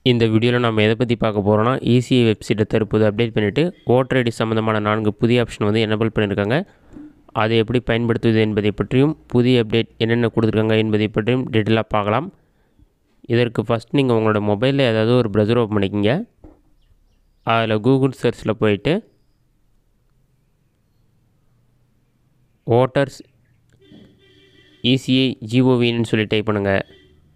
இந்த வீடியோவில் நம்ம எதை பற்றி பார்க்க போகிறோம்னா இசிஐ வெப்சைட்டை தற்போது அப்டேட் பண்ணிவிட்டு ஓட்டர் ஐடி சம்மந்தமான நான்கு புதிய ஆப்ஷன் வந்து எனபிள் பண்ணியிருக்காங்க அதை எப்படி பயன்படுத்துவது என்பதை பற்றியும் புதிய அப்டேட் என்னென்ன கொடுத்துருக்காங்க என்பதை பற்றியும் டீட்டெயிலாக பார்க்கலாம் இதற்கு ஃபஸ்ட் நீங்கள் உங்களோட மொபைலில் ஏதாவது ஒரு ப்ரௌசர் ஓப்பன் பண்ணிக்கிங்க அதில் கூகுள் சர்ச்சில் போயிட்டு ஓட்டர்ஸ் இசிஐ ஜிஓவின்னு சொல்லி டைப் பண்ணுங்கள்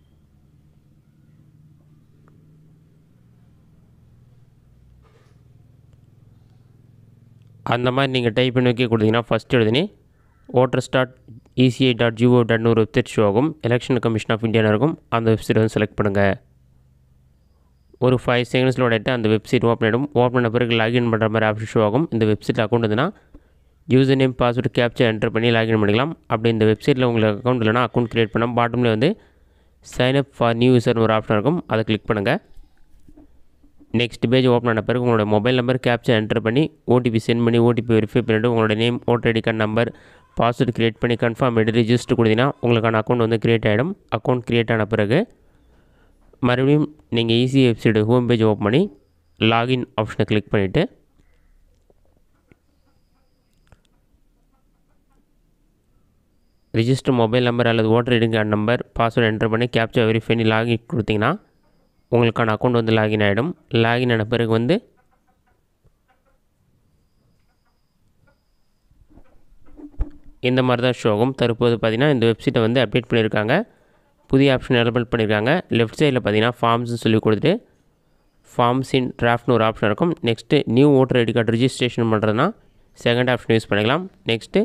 அந்த மாதிரி நீங்கள் டைப் பண்ணி வைக்க கொடுத்தீங்கன்னா ஃபஸ்ட் எழுதுனே voter start ECI dot gov டாட்னு ஒரு வெப்சைட் ஷோ ஆகும் எலெக்ஷன் கமிஷன் ஆஃப் இந்தியான்னு இருக்கும் அந்த வெப்சைட் வந்து செலக்ட் பண்ணுங்கள் ஒரு ஃபைவ் செகண்ட்ஸில் ஆகிட்டு அந்த வெப்சைட் ஓப்பன் ஆகிடும் ஓப்பன் பண்ண பிறகு லாகின் பண்ணுற மாதிரி ஆப்ஷன் ஷோ ஆகும் இந்த வெப்சைட் அக்கௌண்ட் இருந்ததுன்னா user name password captcha enter பண்ணி லாகின் பண்ணிக்கலாம் அப்படி இந்த வெப்சைட்டில் உங்களுக்கு அக்கௌண்ட் இல்லைனா அக்கௌண்ட் க்ரியேட் பண்ணால் பாட்டமில் வந்து சைன் அப் ஃபார் நியூ யூசர்னு ஒரு ஆப்ஷன் இருக்கும் அதை கிளிக் பண்ணுங்கள் நெக்ஸ்ட் பேஜ் ஓப்பன் ஆன பிறகு உங்களோட மொபைல் நம்பர் கேப்ச்சர் என்டர் பண்ணி ஓடிபி சென்ட் பண்ணி ஓடிபி வெரிஃபை பண்ணிவிட்டு உங்களோட name voter ID card number password create பண்ணி கன்ஃபார்ம் பண்ணி ரிஜிஸ்டர் கொடுத்தீங்கன்னா உங்களுக்கான அக்கௌண்ட் வந்து க்ரியேட் ஆகிடும் அக்கௌண்ட் க்ரியேட் ஆன பிறகு மறுபடியும் நீங்கள் ECI website home page open பண்ணி லாகின் ஆப்ஷனை கிளிக் பண்ணிவிட்டு ரிஜிஸ்டர் மொபைல் நம்பர் அல்லது voter ID card number password enter பண்ணி கேப்ச்சர் வெரிஃபை பண்ணி லாகின் கொடுத்தீங்கன்னா உங்களுக்கான அக்கௌண்ட் வந்து லாகின் ஆகிடும் லாகின் ஆன பிறகு வந்து இந்த மாதிரி தான் ஷோ ஆகும் தற்போது பார்த்திங்கன்னா இந்த வெப்சைட்டை வந்து அப்டேட் பண்ணியிருக்காங்க புதிய ஆப்ஷன் எனபிள் பண்ணியிருக்காங்க லெஃப்ட் சைடில் பார்த்தீங்கன்னா ஃபார்ம்ஸ்னு சொல்லி கொடுத்துட்டு ஃபார்ம்ஸ் இன் டிராஃப்ட்னு ஒரு ஆப்ஷன் இருக்கும் next new voter ID card registration பண்ணுறதுனா செகண்ட் ஆப்ஷன் யூஸ் பண்ணிக்கலாம் நெக்ஸ்ட்டு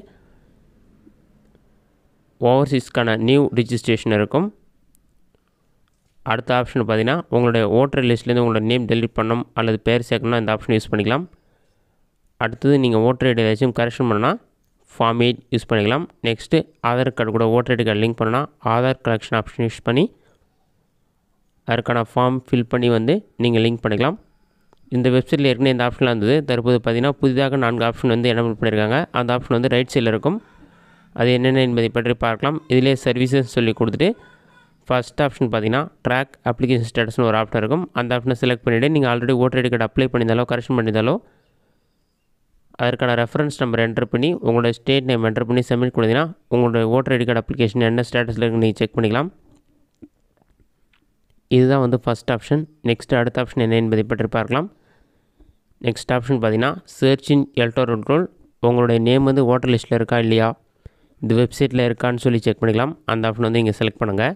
ஓவர்சீஸ்க்கான நியூ ரிஜிஸ்ட்ரேஷன் இருக்கும் அடுத்த ஆப்ஷன் பார்த்தீங்கன்னா உங்களுடைய ஓட்டர் லிஸ்ட்லேருந்து உங்களோட நேம் டெலிட் பண்ணணும் அல்லது பேர் சேர்க்கணும்னா இந்த ஆப்ஷன் யூஸ் பண்ணிக்கலாம் அடுத்தது நீங்கள் ஓட்டர் ஐடி ஏதாச்சும் கரெக்ஷன் பண்ணால் ஃபார்ம் எயிட் யூஸ் பண்ணிக்கலாம் நெக்ஸ்ட்டு ஆதார் கார்டு கூட ஓட்டர் ஐடி கார்டு லிங்க் பண்ணால் ஆதார் கலெக்ஷன் ஆப்ஷன் யூஸ் பண்ணி அதற்கான ஃபார்ம் ஃபில் பண்ணி வந்து நீங்கள் லிங்க் பண்ணிக்கலாம் இந்த வெப்சைட்டில் ஏற்கனவே இந்த ஆப்ஷன்லாம் இருந்தது தற்போது பார்த்திங்கன்னா புதிதாக நான்கு ஆப்ஷன் வந்து எனபிள் பண்ணியிருக்காங்க அந்த ஆப்ஷன் வந்து ரைட் சைடில் இருக்கும் அது என்னென்ன என்பதை பற்றி பார்க்கலாம் இதிலே சர்வீசஸ் சொல்லி கொடுத்துட்டு ஃபஸ்ட் ஆப்ஷன் பார்த்தீங்கன்னா ட்ராக் அப்ளிகேஷன் ஸ்டேட்டஸ்னு ஒரு ஆப்ஷன் இருக்கும் அந்த ஆப்ஷனை செலக்ட் பண்ணிவிட்டு நீங்கள் already voter ID card apply பண்ணியிருந்தாலோ கரெக்ஷன் பண்ணியிருந்தாலோ அதற்கான ரெஃபரன்ஸ் நம்பர் என்டர் பண்ணி உங்களோட ஸ்டேட் நேம் என்டர் பண்ணி சப்மிட் கொடுத்தீங்கன்னா உங்களோட ஓட்டர் ஐடி கார்டு அப்ளிகேஷன் என்ன ஸ்டேட்டஸில் இருக்குன்னு நீங்கள் செக் பண்ணிக்கலாம் இதுதான் வந்து ஃபஸ்ட் ஆப்ஷன் நெக்ஸ்ட் அடுத்த ஆப்ஷன் என்ன என்பதை பற்றி பார்க்கலாம் நெக்ஸ்ட் ஆப்ஷன் பார்த்தீங்கன்னா சர்ச் இன் எல்டோ ரோல் உங்களுடைய நேம் வந்து ஓட்டர் லிஸ்ட்டில் இருக்கா இல்லையா இந்த வெப்சைட்டில் இருக்கான்னு சொல்லி செக் பண்ணிக்கலாம் அந்த ஆப்ஷன் வந்து இங்கே செலக்ட் பண்ணுங்கள்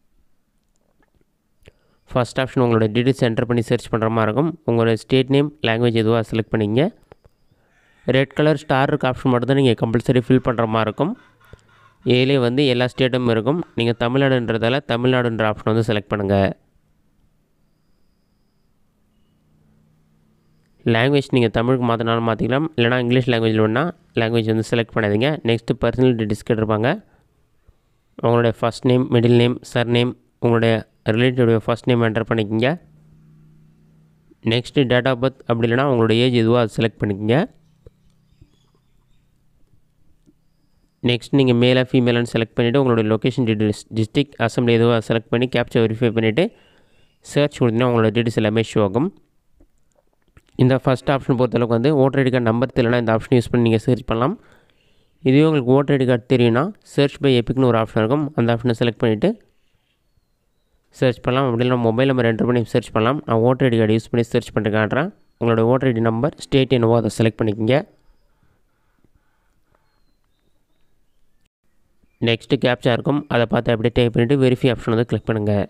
ஃபஸ்ட் ஆப்ஷன் உங்களோட டீட்டெயில்ஸ் என்டர் பண்ணி சர்ச் பண்ணுற மாதிரி இருக்கும் உங்களோட ஸ்டேட் நேம் லாங்குவேஜ் எதுவாக செலக்ட் பண்ணிங்க ரெட் கலர் ஸ்டார் இருக்க ஆப்ஷன் மட்டும் தான் நீங்கள் கம்பல்சரி ஃபில் பண்ணுற மாதிரி இருக்கும் இதிலே வந்து எல்லா ஸ்டேட்டும் இருக்கும் நீங்கள் தமிழ்நாடுன்றதால தமிழ்நாடுன்ற ஆப்ஷன் வந்து செலக்ட் பண்ணுங்கள் லாங்குவேஜ் நீங்கள் தமிழுக்கு மாற்றினாலும் மாற்றிக்கலாம் இல்லைனா இங்கிலீஷ் லாங்குவேஜில் வேணால் லாங்குவேஜ் வந்து செலக்ட் பண்ணாதீங்க நெக்ஸ்ட்டு பர்சனல் டீட்டெயில்ஸ் கேட்டிருப்பாங்க உங்களுடைய first name middle name surname உங்களுடைய ரிலேட்டிவுடைய ஃபஸ்ட் நேம் என்டர் பண்ணிக்கோங்க நெக்ஸ்ட்டு டேட் ஆஃப் பர்த் அப்படி இல்லைனா உங்களோட ஏஜ் எதுவோ அதை செலக்ட் பண்ணிக்கோங்க நெக்ஸ்ட் நீங்கள் மேலே ஃபீமேலான்னு செலக்ட் பண்ணிவிட்டு உங்களோட லொக்கேஷன் டீட்டெயில்ஸ் டிஸ்ட்ரிக் அசம்பிளி எதுவோ செலக்ட் பண்ணி கேப்ச்சர் வெரிஃபை பண்ணிவிட்டு சர்ச் கொடுத்தீங்கன்னா உங்களோட டீட்டெயில்ஸ் எல்லாமே ஷோ ஆகும் இந்த ஃபஸ்ட் ஆப்ஷன் பொறுத்தளவுக்கு வந்து ஓட்டர் ஐடி கார்டு நம்பர் தெரியலனா இந்த ஆப்ஷன் யூஸ் பண்ணி நீங்கள் சர்ச் பண்ணலாம் இதுவே உங்களுக்கு ஓட்டர் ஐடி கார்டு தெரியும்னா சர்ச் பை எப்பிக்னு ஒரு ஆப்ஷன் இருக்கும் அந்த ஆப்ஷனை செலக்ட் பண்ணிவிட்டு சர்ச் பண்ணலாம் அப்படி இல்லைனா மொபைல் நம்பர் என்டர் பண்ணி சர்ச் பண்ணலாம் நான் ஓட்டர் ஐடி கார்டு யூஸ் பண்ணி சர்ச் பண்ணிட்டு காட்டுறேன் உங்களோட ஓட்டர் ஐடி நம்பர் ஸ்டேட் என்னவோ அதை செலக்ட் பண்ணிக்கோங்க நெக்ஸ்ட்டு கேப்ச்சா இருக்கும் அதை பார்த்து அப்படியே டைப் பண்ணிவிட்டு வெரிஃபை ஆப்ஷன் வந்து கிளிக் பண்ணுங்கள்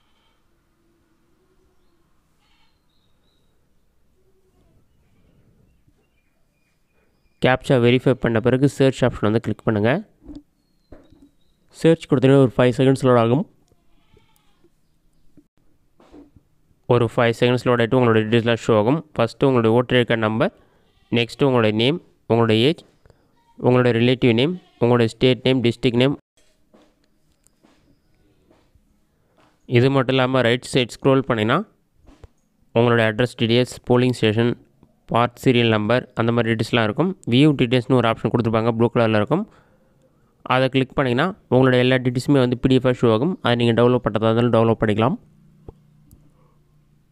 கேப்ச்சா வெரிஃபை பண்ண பிறகு சர்ச் ஆப்ஷன் வந்து கிளிக் பண்ணுங்கள் சர்ச் கொடுத்தீங்கன்னா ஒரு ஃபைவ் செகண்ட்ஸ் லோட் ஆகும் ஒரு ஃபைவ் செகண்ட்ஸ் லோட் ஆகிட்டு உங்களோட டீட்டெயில்ஸ்லாம் ஷோ ஆகும் ஃபஸ்ட்டு உங்களுடைய voter ID card number next உங்களுடைய நேம் உங்களோட ஏஜ் உங்களோட ரிலேட்டிவ் நேம் உங்களோட ஸ்டேட் நேம் டிஸ்ட்ரிக் நேம் இது மட்டும் இல்லாமல் ரைட் சைட் ஸ்க்ரோல் பண்ணிங்கன்னா உங்களோட address details polling station part serial number அந்த மாதிரி டீட்டெயில்ஸ்லாம் இருக்கும் வியூ டீட்டெயில்ஸ்னு ஒரு ஆப்ஷன் கொடுத்துருப்பாங்க ப்ளூ கலரில் இருக்கும் அதை கிளிக் பண்ணிங்கன்னா உங்களோட எல்லா டீட்டெயில்ஸுமே வந்து பிடிஎஃபாக ஷோ ஆகும் அதை நீங்கள் டவுன்லோட் பண்ணுறதா இருந்தாலும் டவுன்லோட் பண்ணிக்கலாம்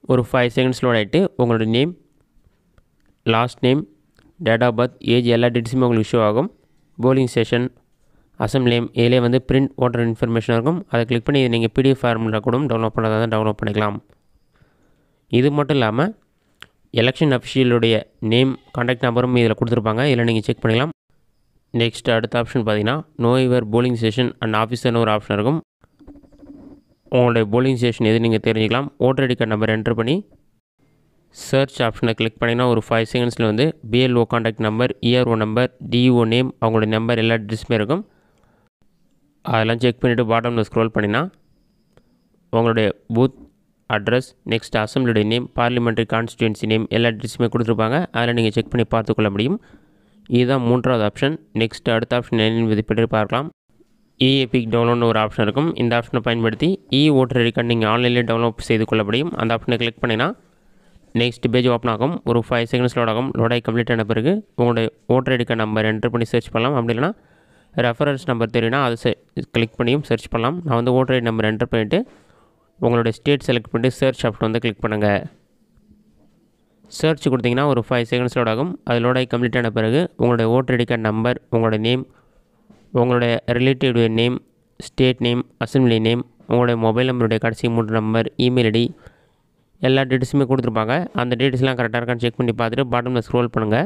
ஒரு ஃபைவ் செகண்ட்ஸ் லோட் ஆகிட்டு உங்களோட name last name date of birth age எல்லா டீட்டெயில்ஸுமே உங்களுக்கு ஷோ ஆகும் போலிங் செஷன் அசம்பிளி நேம் இதிலே வந்து பிரிண்ட் ஓட்டர் இன்ஃபர்மேஷன் இருக்கும் அதை கிளிக் பண்ணி இதை நீங்கள் பிடிஎஃப் ஃபார்மில் கூட டவுன்லோட் பண்ணதாக தான் டவுன்லோட் பண்ணிக்கலாம் இது மட்டும் இல்லாமல் எலெக்ஷன் அஃபிஷியலுடைய நேம் கான்டாக்ட் நம்பரும் இதில் கொடுத்துருப்பாங்க இதில் நீங்கள் செக் பண்ணிக்கலாம் நெக்ஸ்ட் அடுத்த ஆப்ஷன் பார்த்தீங்கன்னா know your polling station and ஆஃபீஸர்னு ஒரு ஆப்ஷன் இருக்கும் உங்களுடைய போலிங் ஸ்டேஷன் எது நீங்கள் தெரிஞ்சுக்கலாம் voter ID card number enter பண்ணி சர்ச் ஆப்ஷனை கிளிக் பண்ணிங்கன்னா ஒரு ஃபைவ் செகண்ட்ஸில் வந்து BLO contact number ERO number DEO name அவங்களோட நம்பர் எல்லா டீட்டெயில்ஸுமே இருக்கும் அதெல்லாம் செக் பண்ணிவிட்டு பாட்டமில் ஸ்க்ரோல் பண்ணினா உங்களுடைய பூத் அட்ரஸ் நெக்ஸ்ட் அசம்பிளியுடைய நேம் பார்லிமெண்ட்ரி கான்ஸ்டியூன்சி நேம் எல்லா டீட்டெயில்ஸுமே கொடுத்துருப்பாங்க அதில் நீங்கள் செக் பண்ணி பார்த்துக்கொள்ள முடியும் இதுதான் மூன்றாவது ஆப்ஷன் நெக்ஸ்ட் அடுத்த ஆப்ஷன் என்னென்னு பற்றி பார்க்கலாம் இஏபிக் டவுன்லோட்னு ஒரு ஆப்ஷன் இருக்கும் இந்த ஆப்ஷனை பயன்படுத்தி இ ஓட்டர் ஐடி கார்டு நீங்கள் ஆன்லைன்லேயே டவுன்லோட் செய்து கொள்ள முடியும் அந்த ஆப்ஷனை கிளிக் பண்ணினா நெக்ஸ்ட் பேஜ் ஓப்பன் ஆகும் ஒரு ஃபைவ் செகண்ட்ஸ் லோட் ஆகும் லோட் ஆகி கம்ப்ளீட் ஆன பிறகு உங்களுடைய voter ID card number enter பண்ணி சர்ச் பண்ணலாம் அப்படி இல்லைனா ரெஃபரன்ஸ் நம்பர் தெரியும்னா அதை கிளிக் பண்ணியும் சர்ச் பண்ணலாம் நான் வந்து ஓட்டர் ஐடி நம்பர் என்டர் பண்ணிவிட்டு உங்களுடைய ஸ்டேட் செலக்ட் பண்ணிட்டு சர்ச் ஆப்ஷன் வந்து கிளிக் பண்ணுங்கள் சர்ச் கொடுத்தீங்கன்னா ஒரு ஃபைவ் செகண்ட்ஸ் லோட் ஆகும் அது லோட் ஆகி கம்ப்ளீட் ஆன பிறகு உங்களுடைய ஓட்டர் ஐடி கார்டு நம்பர் உங்களோட நேம் உங்களுடைய relative name state name assembly name உங்களுடைய மொபைல் நம்பருடைய கடைசி மூன்று நம்பர் இமெயில் ஐடி எல்லா டீட்டெயில்ஸுமே கொடுத்துருப்பாங்க அந்த டீட்டெயில்ஸ்லாம் கரெக்டாக இருக்கான்னு செக் பண்ணி பார்த்துட்டு பாட்டமில் ஸ்க்ரோல் பண்ணுங்கள்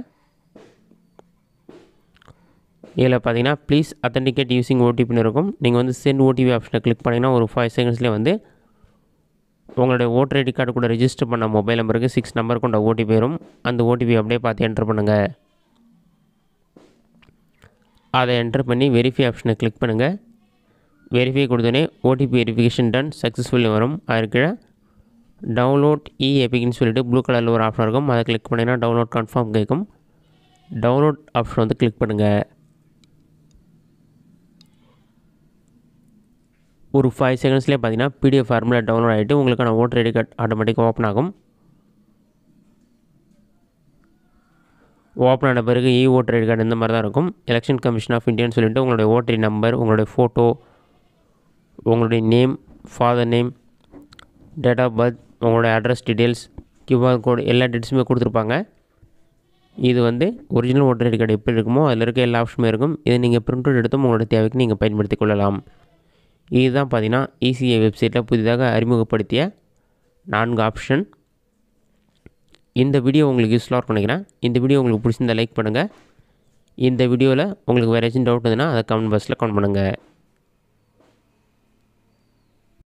இதில் பார்த்தீங்கன்னா ப்ளீஸ் அத்தன்டிகேட் யூஸிங் ஓடிபின்னு இருக்கும் நீங்கள் வந்து சென்ட் ஓடிபி ஆப்ஷனை கிளிக் பண்ணிங்கன்னா ஒரு ஃபைவ் செகண்ட்ஸ்லேயே வந்து உங்களுடைய ஓட்டர் ஐடி கார்டு கூட ரெஜிஸ்டர் பண்ண மொபைல் நம்பருக்கு சிக்ஸ் நம்பர் கொண்ட ஓடிபி வரும் அந்த ஓடிபி அப்படியே பார்த்து என்டர் பண்ணுங்கள் அதை என்டர் பண்ணி வெரிஃபை ஆப்ஷனை கிளிக் பண்ணுங்கள் வெரிஃபை கொடுத்தோடனே ஓடிபி வெரிஃபிகேஷன் டன் சக்ஸஸ்ஃபுல்லி வரும் அதுக்கு டவுன்லோட் இ எபிக்னு சொல்லிட்டு ப்ளூ கலரில் ஒரு ஆப்ஷன் இருக்கும் அதை கிளிக் பண்ணிங்கன்னா டவுன்லோட் கன்ஃபார்ம் கேட்கும் டவுன்லோட் ஆப்ஷன் வந்து கிளிக் பண்ணுங்கள் ஒரு ஃபைவ் செகண்ட்ஸ்லேயே பார்த்தீங்கன்னா பிடிஎஃப் ஃபார்மில் டவுன்லோட் ஆகிட்டு உங்களுக்கான ஓட்டர் ஐடி கார்டு ஆட்டோமேட்டிக்காக ஓப்பன் ஆகும் ஓப்பன் ஆன பிறகு இ ஓட்டர் ஐடி கார்டு இந்த மாதிரி தான் இருக்கும் எலெக்ஷன் கமிஷன் ஆஃப் இந்தியான்னு சொல்லிட்டு உங்களுடைய ஓட்டர் நம்பர் உங்களுடைய ஃபோட்டோ உங்களுடைய name father name date of birth உங்களுடைய அட்ரஸ் டீட்டெயில்ஸ் கியூஆர் கோடு எல்லா டீட்டெயில்ஸுமே கொடுத்துருப்பாங்க இது வந்து ஒரிஜினல் ஓட்டர் ஐடி கார்டு எப்படி இருக்குமோ அதில் இருக்க எல்லா ஆப்ஷனுமே இருக்கும் இதை நீங்கள் பிரிண்ட் அவுட் எடுத்தும் உங்களோட தேவைக்கு நீங்கள் பயன்படுத்தி கொள்ளலாம் இதுதான் பார்த்தீங்கன்னா இசிஐ வெப்சைட்டில் புதிதாக அறிமுகப்படுத்திய நான்கு ஆப்ஷன் இந்த வீடியோ உங்களுக்கு யூஸ்ஃபுல்லாக இருக்கும் நினைக்கிறேன் இந்த வீடியோ உங்களுக்கு பிடிச்சிருந்தா லைக் பண்ணுங்கள் இந்த வீடியோவில் உங்களுக்கு வேறு ஏதாச்சும் டவுட் இருந்ததுன்னா அதை கமெண்ட் பாக்ஸில் கமெண்ட் பண்ணுங்கள்